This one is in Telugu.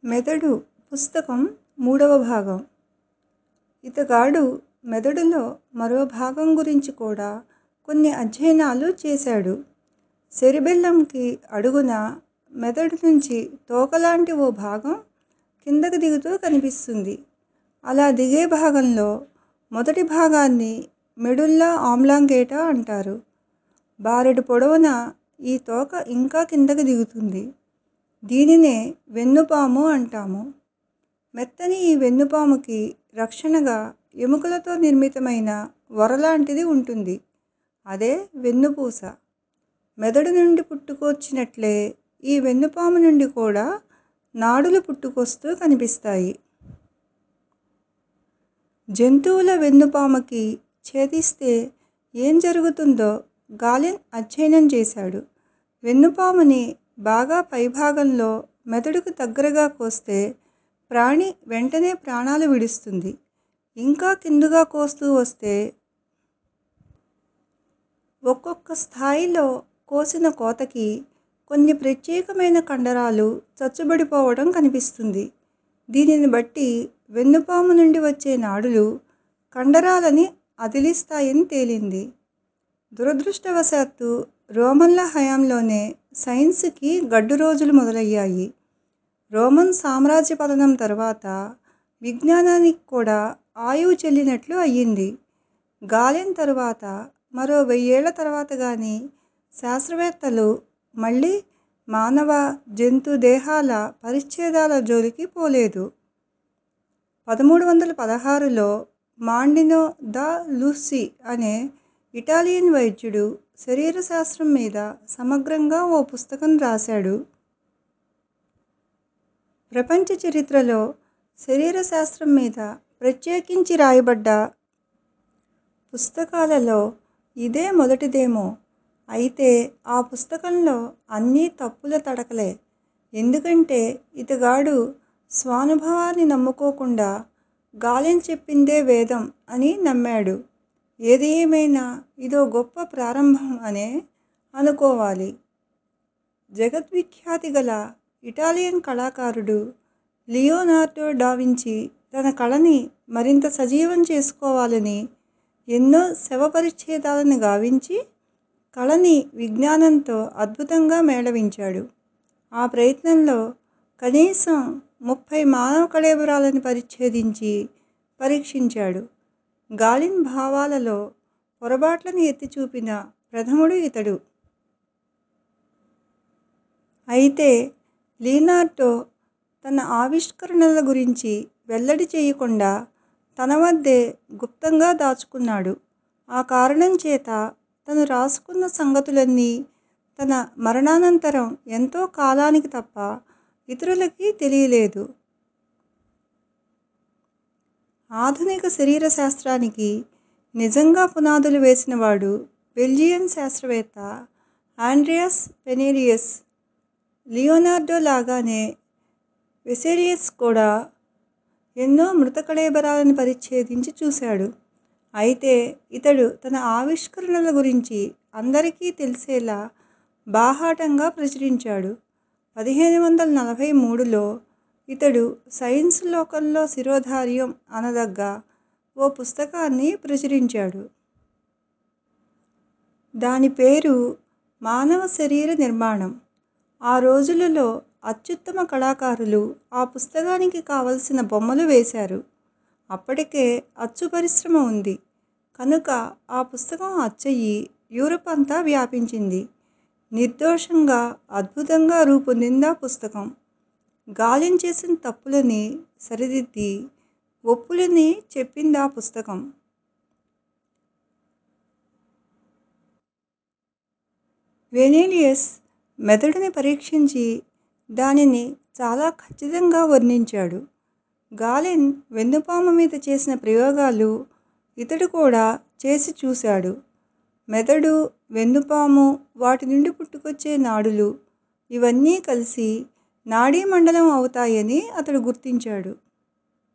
మెదడు పుస్తకం మూడవ భాగం ఇతగాడు మెదడులో మరో భాగం గురించి కూడా కొన్ని అధ్యయనాలు చేశాడు. సెరిబెల్లంకి అడుగున మెదడు నుంచి తోకలాంటి ఓ భాగం కిందకి దిగుతూ కనిపిస్తుంది. అలా దిగే భాగంలో మొదటి భాగాన్ని మెడుల్లా ఆబ్లాంగేటా అంటారు. బారెడు పొడవున ఈ తోక ఇంకా కిందకి దిగుతుంది. దీనినే వెన్నుపాము అంటాము. మెత్తని ఈ వెన్నుపాముకి రక్షణగా ఎముకలతో నిర్మితమైన వొరలాంటిది ఉంటుంది. అదే వెన్నుపూస. మెదడు నుండి పుట్టుకొచ్చినట్లే ఈ వెన్నుపాము నుండి కూడా నాడులు పుట్టుకొస్తూ కనిపిస్తాయి. జంతువుల వెన్నుపాముకి ఛేదిస్తే ఏం జరుగుతుందో గాలెన్ అధ్యయనం చేశాడు. వెన్నుపాముని బాగా పైభాగంలో మెదడుకి దగ్గరగా కోస్తే ప్రాణి వెంటనే ప్రాణాలు విడుస్తుంది. ఇంకా కిందుగా కోస్తూ వస్తే ఒక్కొక్క స్థాయిలో కోసిన కోతకి కొన్ని ప్రత్యేకమైన కండరాలు చచ్చుబడిపోవడం కనిపిస్తుంది. దీనిని బట్టి వెన్నుపాము నుండి వచ్చే నాడులు కండరాలని అదిలిస్తాయని తేలింది. దురదృష్టవశాత్తు రోమన్ల హయాంలోనే సైన్స్ కి గడ్డు రోజులు మొదలయ్యాయి. రోమన్ సామ్రాజ్య పతనం తరువాత విజ్ఞానానికి కూడా ఆయువు చెల్లినట్లు అయ్యింది. గాలెన్ తరువాత మరో వెయ్యేళ్ళ తరువాత గానీ శాస్త్రవేత్తలు మళ్ళీ మానవ, జంతు దేహాల పరిచ్ఛేదాల జోలికి పోలేదు. పదమూడు వందల పదహారులో మాండినో ద లూస్సీ అనే ఇటాలియన్ వైద్యుడు శరీరశాస్త్రం మీద సమగ్రంగా ఓ పుస్తకం రాశాడు. ప్రపంచ చరిత్రలో శరీరశాస్త్రం మీద ప్రత్యేకించి రాయబడ్డ పుస్తకాలలో ఇదే మొదటిదేమో! అయితే ఆ పుస్తకంలో అన్నీ తప్పుల తడకలే. ఎందుకంటే ఇతగాడు స్వానుభవాన్ని నమ్ముకోకుండా గాలెన్ చెప్పిందే వేదం అని నమ్మాడు. ఏది ఏమైనా ఇదో గొప్ప ప్రారంభం అనే అనుకోవాలి. జగద్విఖ్యాతి గల ఇటాలియన్ కళాకారుడు లియోనార్డో డా వించి తన కళని మరింత సజీవం చేసుకోవాలని ఎన్నో శవ పరిచ్ఛేదాలని గావించి కళని విజ్ఞానంతో అద్భుతంగా మేళవించాడు. ఆ ప్రయత్నంలో కనీసం ముప్పై మానవ కళేబరాలని పరిచ్ఛేదించి పరీక్షించాడు. గాలిన్ భావాలలో పొరబాట్లని ఎత్తి చూపిన ప్రథముడు ఇతడు. అయితే లియనార్డో తన ఆవిష్కరణల గురించి వెల్లడి చెయ్యకుండా తన వద్దే గుప్తంగా దాచుకున్నాడు. ఆ కారణం చేత తను రాసుకున్న సంగతులన్నీ తన మరణానంతరం ఎంతో కాలానికి తప్ప ఇతరులకి తెలియలేదు. ఆధునిక శరీరశాస్త్రానికి నిజంగా పునాదులు వేసినవాడు బెల్జియన్ శాస్త్రవేత్త ఆండ్రియాస్ పెనెలియస్. లియోనార్డో లాగానే వెసెలియస్ కూడా ఎన్నో మృత కళేబరాలని పరిచ్ఛేదించి చూశాడు. అయితే ఇతడు తన ఆవిష్కరణల గురించి అందరికీ తెలిసేలా బాహాటంగా ప్రచురించాడు. పదిహేను వందల నలభై మూడులో ఇతడు సైన్స్ లోకంలో శిరోధార్యం అనదగ్గ ఓ పుస్తకాన్ని ప్రచురించాడు. దాని పేరు మానవ శరీర నిర్మాణం. ఆ రోజులలో అత్యుత్తమ కళాకారులు ఆ పుస్తకానికి కావలసిన బొమ్మలు వేశారు. అప్పటికే అచ్చు పరిశ్రమ ఉంది. కనుక ఆ పుస్తకం అచ్చయి యూరప్ అంతా వ్యాపించింది. నిర్దోషంగా అద్భుతంగా రూపొందిందా పుస్తకం. గాలెన్ చేసిన తప్పులని సరిదిద్ది ఒప్పులని చెప్పిందా పుస్తకం. వెనెలియస్ మెదడుని పరీక్షించి దానిని చాలా ఖచ్చితంగా వర్ణించాడు. గాలెన్ వెన్నుపాము మీద చేసిన ప్రయోగాలు ఇతడు కూడా చేసి చూశాడు. మెదడు, వెన్నుపాము, వాటి నుండి పుట్టుకొచ్చే నాడులు ఇవన్నీ కలిసి నాడీమండలం అవుతాయని అతడు గుర్తించాడు.